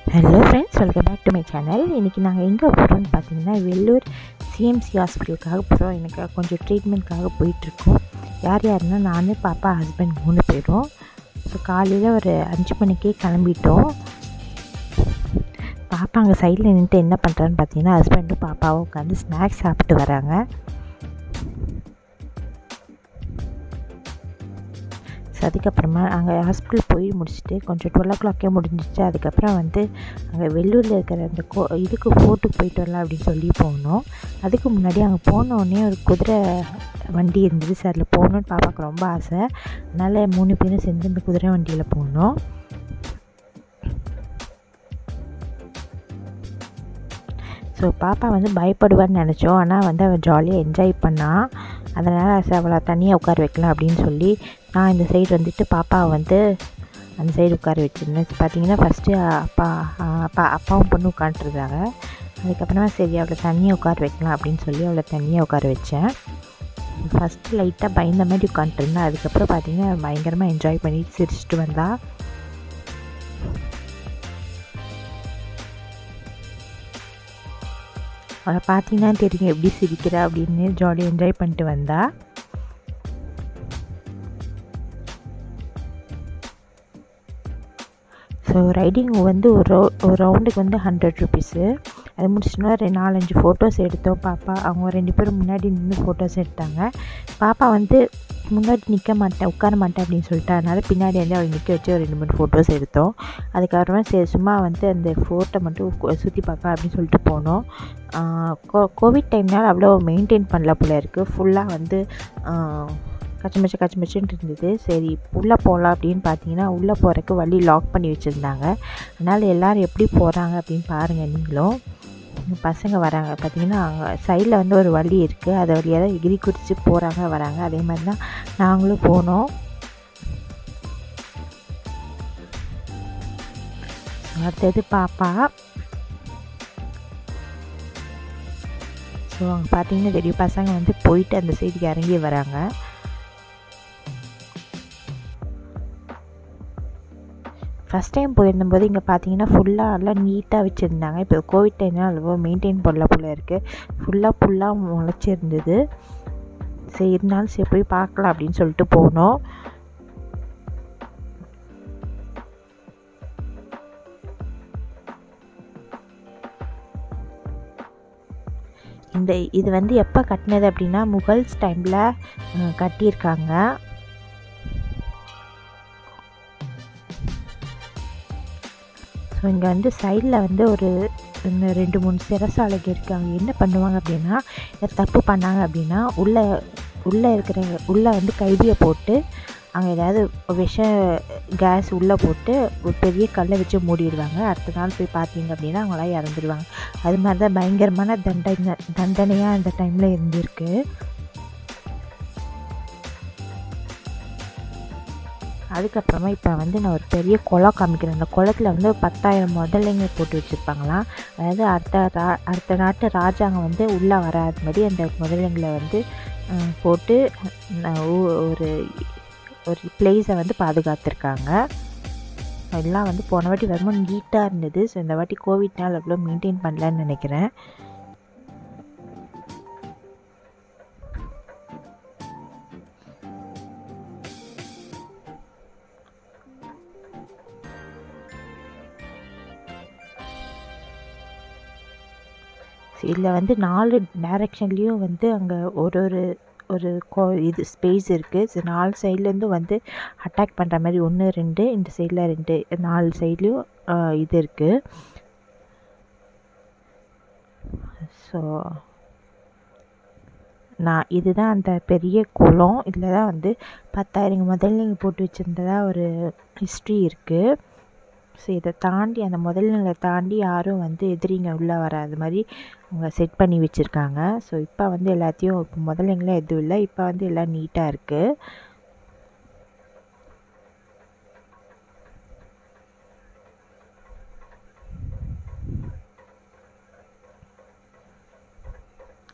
hello friends welcome back to my channel இன்றைக்கி நாங்கள் எங்கே போகிறோம்னு பார்த்தீங்கன்னா வெள்ளூர் சிஎம்சி ஹாஸ்பிட்டலுக்காக போகிறோம் எனக்கு கொஞ்சம் ட்ரீட்மெண்ட்காக போயிட்டுருக்கோம் யார் யாருன்னா நான் பாப்பா ஹஸ்பண்ட் மூணு பேரும் ஸோ காலையில் ஒரு அஞ்சு மணிக்கே கிளம்பிட்டோம் பாப்பா அங்கே சைடில் நின்றுட்டு என்ன பண்ணுறான்னு பார்த்தீங்கன்னா ஹஸ்பண்டும் பாப்பாவும் உட்காந்து ஸ்நாக்ஸ் சாப்பிட்டு வராங்க ஸோ அதுக்கப்புறமா அங்கே ஹாஸ்பிட்டல் போய் முடிச்சுட்டு கொஞ்சம் டுவெல் ஓ கிளாக்கே முடிஞ்சிச்சு அதுக்கப்புறம் வந்து அங்கே வெள்ளூரில் இருக்கிற அந்த கோ இதுக்கு ஃபோர்ட்டுக்கு போயிட்டு வரலாம் அப்படின்னு சொல்லி போனோம் அதுக்கு முன்னாடி அங்கே போனோடனே ஒரு குதிரை வண்டி இருந்தது சார் அதில் போகணுன்னு பாப்பாவுக்கு ரொம்ப ஆசை அதனால் மூணு பேரும் சேர்ந்து இந்த குதிரை வண்டியில் போனோம் ஸோ பாப்பா வந்து பயப்படுவான்னு நினச்சோம் ஆனால் வந்து அவள் ஜாலியாக என்ஜாய் பண்ணான் அதனால் அவளை தனியாக உட்கார வைக்கலாம் அப்படின்னு சொல்லி நான் இந்த சைடு வந்துட்டு பாப்பாவை வந்து அந்த சைடு உட்கார வச்சுருந்தேன் பார்த்தீங்கன்னா ஃபஸ்ட்டு அப்பா அப்பா அப்பாவும் பொண்ணு உட்காந்துருந்தாங்க அதுக்கப்புறமா சரி அவளை தனியாக உட்கார வைக்கலாம் அப்படின்னு சொல்லி அவளை தனியாக உட்கார வச்சேன் ஃபஸ்ட்டு லைட்டாக பயந்த மாதிரி உட்காந்துருந்தேன் அதுக்கப்புறம் பார்த்தீங்கன்னா பயங்கரமாக என்ஜாய் பண்ணிட்டு சிரிச்சிட்டு வந்தா அவளை பார்த்தீங்கன்னா தெரியும் எப்படி சிரிக்கிறா அப்படின்னு ஜாலியாக என்ஜாய் பண்ணிட்டு வந்தா ஸோ ரைடிங் வந்து ஒரு ரவு ஒரு ரவுண்டுக்கு வந்து ஹண்ட்ரட் ருபீஸு அது முடிச்சுட்டோன்னா ரெண்டு நாலஞ்சு ஃபோட்டோஸ் எடுத்தோம் பாப்பா அவங்க ரெண்டு பேரும் முன்னாடி நின்று ஃபோட்டோஸ் எடுத்தாங்க பாப்பா வந்து முன்னாடி நிற்க மாட்டேன் உட்கார மாட்டேன் அப்படின்னு சொல்லிட்டு அதனால் பின்னாடி வந்து அவள் நிற்க வச்சு ஒரு ரெண்டு மூணு ஃபோட்டோஸ் எடுத்தோம் அதுக்கப்புறமா சரி சும்மா வந்து அந்த ஃபோட்டோ மட்டும் சுற்றி பார்க்க அப்படின்னு சொல்லிட்டு போனோம் கோ கோவிட் டைம்னால் அவ்வளோ மெயின்டைன் பண்ணல போல இருக்குது ஃபுல்லாக வந்து கச்சமச்சு கச்சமச்சுன்ட்டு இருந்தது சரி உள்ளே போகலாம் அப்படின்னு பார்த்தீங்கன்னா உள்ளே போகிறதுக்கு வழி லாக் பண்ணி வச்சுருந்தாங்க அதனால் எல்லோரும் எப்படி போகிறாங்க அப்படின்னு பாருங்கள் நீங்களும் பசங்க வராங்க பார்த்தீங்கன்னா அங்கே சைடில் வந்து ஒரு வழி இருக்குது அதை வழியாக தான் எகிரி குடிச்சு போகிறாங்க வராங்க அதே மாதிரி தான் நாங்களும் போனோம் அடுத்தது பாப்பா ஸோ அங்கே பார்த்தீங்கன்னா தெரியும் பசங்க வந்து போயிட்டு அந்த சைடுக்கு இறங்கி வராங்க ஃபஸ்ட் டைம் போயிருந்தபோது இங்கே பார்த்தீங்கன்னா ஃபுல்லாக எல்லாம் நீட்டாக வச்சுருந்தாங்க இப்போ கோவிட் டைம்னால் அவ்வளோ மெயின்டைன் பண்ணல போல் இருக்குது ஃபுல்லாக ஃபுல்லாக முளைச்சிருந்தது சரி இருந்தாலும் சரி போய் பார்க்கலாம் அப்படின்னு சொல்லிட்டு போனோம் இந்த இது வந்து எப்போ கட்டினது அப்படின்னா முகல்ஸ் டைமில் கட்டியிருக்காங்க ஸோ இங்கே வந்து சைடில் வந்து ஒரு ரெண்டு மூணு சிறசாலைகள் இருக்குது அவங்க என்ன பண்ணுவாங்க அப்படின்னா தப்பு பண்ணாங்க அப்படின்னா உள்ளே உள்ளே இருக்கிற உள்ளே வந்து கைதியை போட்டு அங்கே ஏதாவது விஷ கேஸ் உள்ளே போட்டு ஒரு பெரிய கல்லை வச்சு மூடிடுவாங்க அடுத்த நாள் போய் பார்த்தீங்க அப்படின்னா அவங்களாம் இறந்துடுவாங்க அது மாதிரி தான் பயங்கரமான தண்டனை தண்டனையாக அந்த டைமில் இருந்திருக்கு அதுக்கப்புறமா இப்போ வந்து நான் ஒரு பெரிய குளம் காமிக்கிறேன் அந்த குளத்தில் வந்து பத்தாயிரம் முதலைங்க போட்டு வச்சுருப்பாங்களாம் அதாவது அடுத்த ரா அடுத்த நாட்டு ராஜாங்க வந்து உள்ளே வராத மாதிரி அந்த முதலைங்களை வந்து போட்டு ஒரு ஒரு பிளேஸை வந்து பாதுகாத்துருக்காங்க எல்லாம் வந்து போன வாட்டி வரும்போது நீட்டாக இருந்தது ஸோ இந்த வாட்டி கோவிட்னால் அவ்வளோ மெயின்டைன் பண்ணலன்னு நினைக்கிறேன் இதில் வந்து நாலு டைரெக்ஷன்லேயும் வந்து அங்கே ஒரு ஒரு ஒரு கோ இது ஸ்பேஸ் இருக்குது ஸோ நாலு சைட்லேருந்தும் வந்து அட்டாக் பண்ணுற மாதிரி ஒன்று ரெண்டு இந்த சைடில் ரெண்டு நாலு சைட்லேயும் இது இருக்குது ஸோ நான் இதுதான் அந்த பெரிய குளம் இதில் தான் வந்து பத்தாயிரம் முதல்ல போட்டு வச்சுருந்ததா ஒரு ஹிஸ்ட்ரி இருக்குது ஸோ இதை தாண்டி அந்த முதல்நிலை தாண்டி யாரும் வந்து எதிரிங்க உள்ளே வராது மாதிரி அவங்க செட் பண்ணி வச்சுருக்காங்க ஸோ இப்போ வந்து எல்லாத்தையும் இப்போ முதல்லைங்களாம் எதுவும் இல்லை இப்போ வந்து எல்லாம் நீட்டாக இருக்குது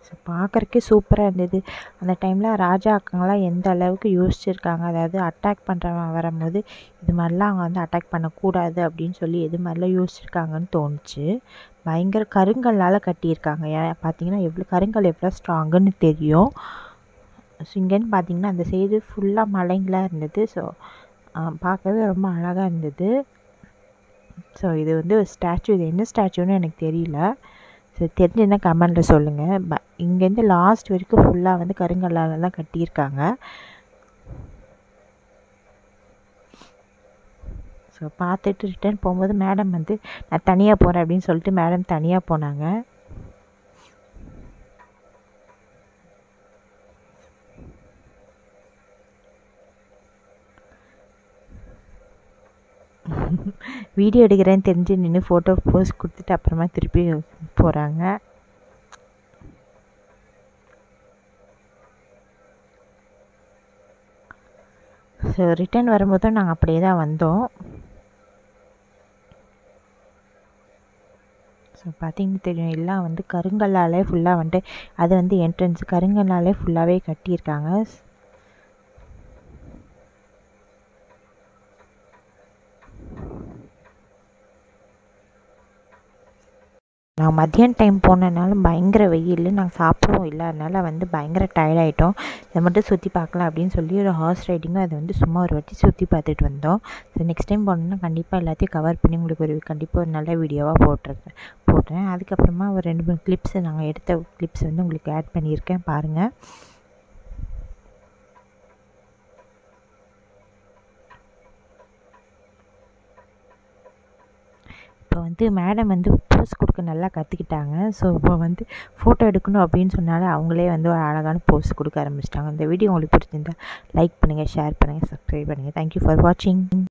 ஸோ பார்க்குறக்கே சூப்பராக இருந்தது அந்த டைமில் ராஜா அக்காங்களாம் எந்த அளவுக்கு யோசிச்சிருக்காங்க அதாவது அட்டாக் பண்ணுறவன் வரும்போது இது மாதிரிலாம் அவங்க வந்து அட்டாக் பண்ணக்கூடாது அப்படின்னு சொல்லி எது மாதிரிலாம் யோசிச்சிருக்காங்கன்னு தோணுச்சு பயங்கர கருங்கல்லால் கட்டியிருக்காங்க ஏன் பார்த்தீங்கன்னா எவ்வளோ கருங்கல் எவ்வளோ ஸ்ட்ராங்குன்னு தெரியும் ஸோ இங்கேன்னு பார்த்தீங்கன்னா அந்த சைடு ஃபுல்லாக மலைங்களாக இருந்தது ஸோ பார்க்கவே ரொம்ப அழகாக இருந்தது ஸோ இது வந்து ஒரு ஸ்டாச்சு இது என்ன ஸ்டாச்சுன்னு எனக்கு தெரியல ஸோ தெரிஞ்சுன்னா கமெண்டில் சொல்லுங்கள் ப இங்கேருந்து லாஸ்ட் வரைக்கும் ஃபுல்லாக வந்து கருங்கல்லால் தான் கட்டியிருக்காங்க ஸோ பார்த்துட்டு ரிட்டர்ன் போகும்போது மேடம் வந்து நான் தனியாக போகிறேன் அப்படின்னு சொல்லிட்டு மேடம் தனியாக போனாங்க வீடியோ எடுக்கிறேன்னு தெரிஞ்சு நின்று ஃபோட்டோ போஸ் கொடுத்துட்டு அப்புறமா திருப்பி போகிறாங்க ஸோ ரிட்டர்ன் வரும்போதும் நாங்கள் அப்படியே தான் வந்தோம் ஸோ பார்த்தீங்கன்னா தெரியும் எல்லாம் வந்து கருங்கல்லாலே ஃபுல்லாக வந்துட்டு அது வந்து என்ட்ரன்ஸ் கருங்கல்லாலே ஃபுல்லாகவே கட்டியிருக்காங்க நான் மதியம் டைம் போனதுனால பயங்கர வெயில் நாங்கள் சாப்பிடவும் இல்லை அதனால் வந்து பயங்கர டயர்ட் ஆகிட்டோம் இதை மட்டும் சுற்றி பார்க்கலாம் அப்படின்னு சொல்லி ஒரு ஹார்ஸ் ரைடிங்கும் அதை வந்து சும்மா ஒரு வாட்டி சுற்றி பார்த்துட்டு வந்தோம் ஸோ நெக்ஸ்ட் டைம் போனோம்னா கண்டிப்பாக எல்லாத்தையும் கவர் பண்ணி உங்களுக்கு ஒரு கண்டிப்பாக ஒரு நல்ல வீடியோவாக போட்டுருக்கேன் போடுறேன் அதுக்கப்புறமா ஒரு ரெண்டு மூணு கிளிப்ஸ் நாங்கள் எடுத்த கிளிப்ஸ் வந்து உங்களுக்கு ஆட் பண்ணியிருக்கேன் பாருங்கள் இப்போ வந்து மேடம் வந்து போஸ் கொடுக்க நல்லா கற்றுக்கிட்டாங்க ஸோ இப்போ வந்து ஃபோட்டோ எடுக்கணும் அப்படின்னு சொன்னாலே அவங்களே வந்து ஒரு அழகான போஸ் கொடுக்க ஆரம்பிச்சிட்டாங்க இந்த வீடியோ உங்களுக்கு பிடிச்சிருந்தா லைக் பண்ணுங்கள் ஷேர் பண்ணுங்கள் சப்ஸ்கிரைப் பண்ணுங்கள் தேங்க்யூ ஃபார் வாட்சிங்